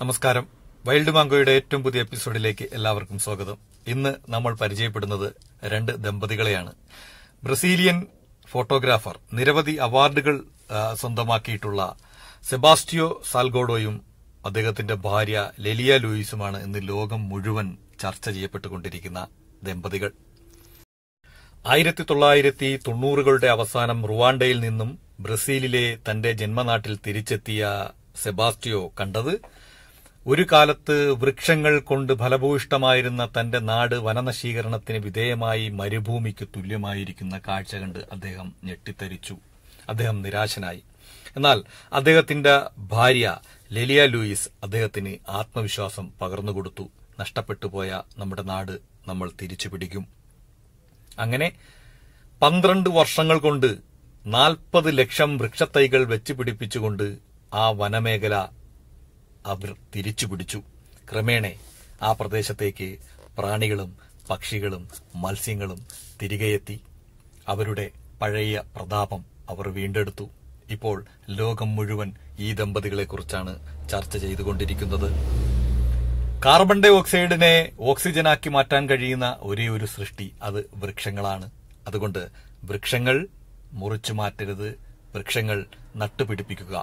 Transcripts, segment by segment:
നമസ്കാരം വൈൽഡ് മാങ്കോയുടെ ഏറ്റവും പുതിയ എപ്പിസോഡിലേക്ക് എല്ലാവർക്കും സ്വാഗതം ഇന്ന് നമ്മൾ പരിചയപ്പെടുന്നത് രണ്ട് ദമ്പതികളെയാണ് ബ്രസീലിയൻ ഫോട്ടോഗ്രാഫർ നിരവധി അവാർഡുകൾ ആ, സ്വന്തമാക്കിയിട്ടുള്ള സെബാസ്റ്റിയോ സാൽഗോഡോയും അദ്ദേഹത്തിന്റെ ഭാര്യ ലെലിയ ലൂയിസുമാണ് ഇന്ന് ലോകം മുഴുവൻ ചർച്ച ചെയ്യപ്പെട്ടുകൊണ്ടിരിക്കുന്ന ദമ്പതികൾ ആയിരത്തി തൊള്ളായിരത്തി തൊണ്ണൂറുകളുടെ അവസാനം റുവാണ്ടയിൽ നിന്നും ബ്രസീലിലെ തന്റെ ജന്മനാട്ടിൽ തിരിച്ചെത്തിയ സെബാസ്റ്റിയോ കണ്ടത് ഒരു കാലത്ത് വൃക്ഷങ്ങൾ കൊണ്ട് ഫലഭൂയിഷ്ടമായിരുന്ന തന്റെ നാട് വനനശീകരണത്തിന് വിധേയമായി മരുഭൂമിക്ക് തുല്യമായിരിക്കുന്ന കാഴ്ച കണ്ട് അദ്ദേഹം ഞെട്ടിത്തരിച്ചു അദ്ദേഹം നിരാശനായി എന്നാൽ അദ്ദേഹത്തിന്റെ ഭാര്യ ലെലിയ ലൂയിസ് അദ്ദേഹത്തിന് ആത്മവിശ്വാസം പകർന്നുകൊടുത്തു നഷ്ടപ്പെട്ടുപോയ നമ്മുടെ നാട് നമ്മൾ തിരിച്ചു പിടിക്കും അങ്ങനെ പന്ത്രണ്ട് വർഷങ്ങൾ കൊണ്ട് നാൽപ്പത് ലക്ഷം വൃക്ഷത്തൈകൾ വെച്ച് പിടിപ്പിച്ചുകൊണ്ട് ആ വനമേഖല അവർ തിരിച്ചു പിടിച്ചു ക്രമേണ ആ പ്രദേശത്തേക്ക് പ്രാണികളും പക്ഷികളും മത്സ്യങ്ങളും തിരികെയെത്തി അവരുടെ പഴയ പ്രതാപം അവർ വീണ്ടെടുത്തു ഇപ്പോൾ ലോകം മുഴുവൻ ഈ ദമ്പതികളെക്കുറിച്ചാണ് ചർച്ച ചെയ്തുകൊണ്ടിരിക്കുന്നത് കാർബൺ ഡൈ ഓക്സൈഡിനെ ഓക്സിജനാക്കി മാറ്റാൻ കഴിയുന്ന ഒരേ ഒരു സൃഷ്ടി അത് വൃക്ഷങ്ങളാണ് അതുകൊണ്ട് വൃക്ഷങ്ങൾ മുറിച്ചു മാറ്റരുത് വൃക്ഷങ്ങൾ നട്ടുപിടിപ്പിക്കുക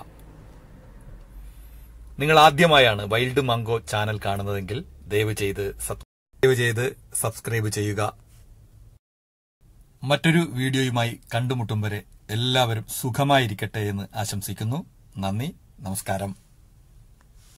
നിങ്ങൾ ആദ്യമായാണ് വൈൽഡ് മംഗോ ചാനൽ കാണുന്നതെങ്കിൽ ദയവ് ചെയ്ത് സബ്- ദയവ് ചെയ്ത് സബ്സ്ക്രൈബ് ചെയ്യുക മറ്റൊരു വീഡിയോയുമായി കണ്ടുമുട്ടും വരെ എല്ലാവരും സുഖമായിരിക്കട്ടെ എന്ന് ആശംസിക്കുന്നു നന്ദി നമസ്കാരം